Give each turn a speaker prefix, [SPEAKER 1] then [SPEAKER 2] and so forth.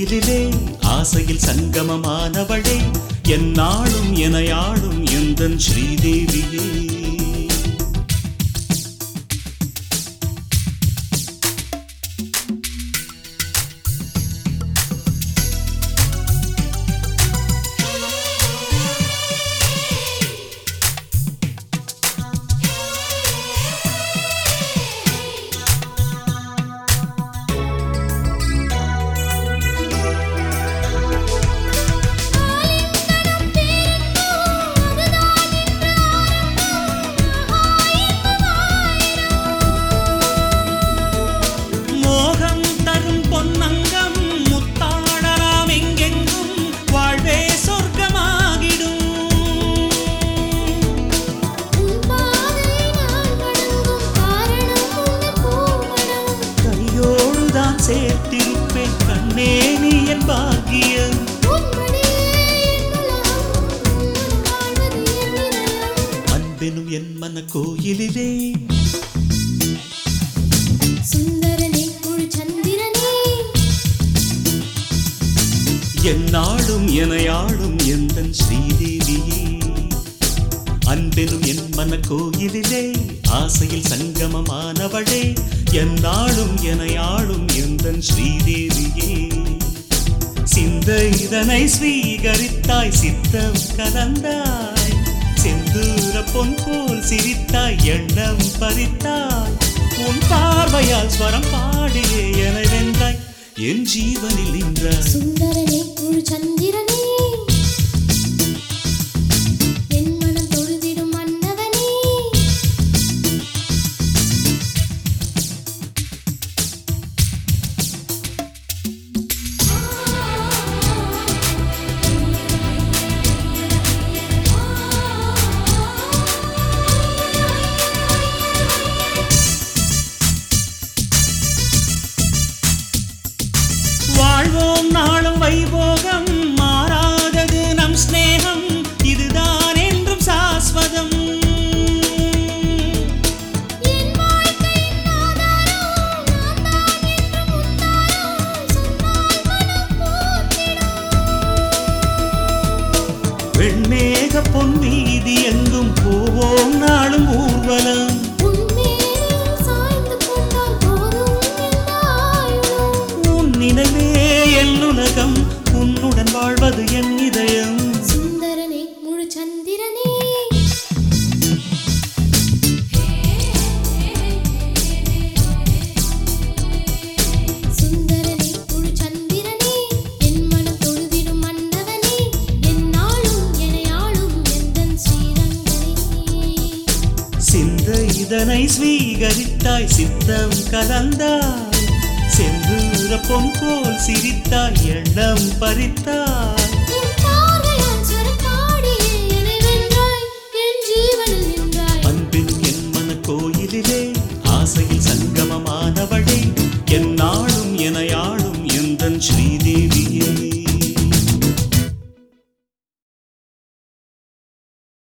[SPEAKER 1] கோயிலிலே ஆசையில் சங்கமமானவளே என்னாலும் எனையாளும் எந்தன் ஸ்ரீதேவியே மோகம் தரும் பொன்னங்கம் முத்தாடலாம் எங்கெங்கும் வாழ்வே சொர்க்கமாகிடும்
[SPEAKER 2] உன் பாதை நான் வணங்கும் காரணம் உந்தன் பூமணம்
[SPEAKER 1] கையோடுதான் சேர்த்திருப்பேன் கண்ணே நீ என் பாக்கியம்
[SPEAKER 2] உன்மடியே என் உலகம் உன்னுடன் வாழ்வது என் இதயம்
[SPEAKER 1] அன்பெனும் என் மன கோயிலிலே
[SPEAKER 2] சுந்தரனே முழு சந்திரனே
[SPEAKER 1] என்னாலும் எனையாளும் எந்தன் ஸ்ரீதேவியே அன்பெனும் என் மன கோயிலிலே ஆசையில் சங்கமமானவளே என்னாலும் எனையாளும் எந்தன் ஸ்ரீதேவியே சிந்த இதனை ஸ்வீகரித்தாய் சித்தம் கலந்தாய் செந்தூர பொன் போல் சிரித்தாய் எண்ணம் பறித்தாய் உன் பார்வையால் ஸ்வரம் பாடியே என வென்றாய் என் ஜீவனில் நின்றாய்
[SPEAKER 2] சுந்தரனே முழு சந்திரனே என் மனம் தொழுதிடும் மன்னவனே
[SPEAKER 1] வாழ்வோம் நாளும் வைபோகம் மாறாதது நம் ஸ்நேகம் இதுதான் என்றும் சாஸ்வதம்
[SPEAKER 2] என் வாழ்க்கையின் ஆதாரம் நான் தான் என்றும் உத்தாரம் சொன்னால் மனம் போற்றிடும்
[SPEAKER 1] வெண்மேக பொன் வீதி எங்கும் போவோம் நாளும் ஊர்வலம்
[SPEAKER 2] உன்மேல் சாய்ந்து கொண்டால் போதும் எந்த ஆயுளும்
[SPEAKER 1] உன் நினைவே என் உலகம் உன்னுடன் வாழ்வது என் இதயம்
[SPEAKER 2] சுந்தரனே முழு சந்திரனே சுந்தரனே முழு சந்திரனே என் மனம் தொழுதிடும் மன்னவனே என்னாலும் எனையாளும் எந்தன் ஸ்ரீரங்கனே
[SPEAKER 1] சிந்த இதனை ஸ்வீகரித்தாய் சித்தம் கலந்தாய் செந்தூர பொன் போல் சிரித்தாய் எண்ணம் பறித்தாய்
[SPEAKER 2] உன் பார்வையால் சுரக்காடியே என்னை வென்றாய் என் ஜீவனில் நின்றாய்
[SPEAKER 1] அன்பின் என் மன கோயிலிலே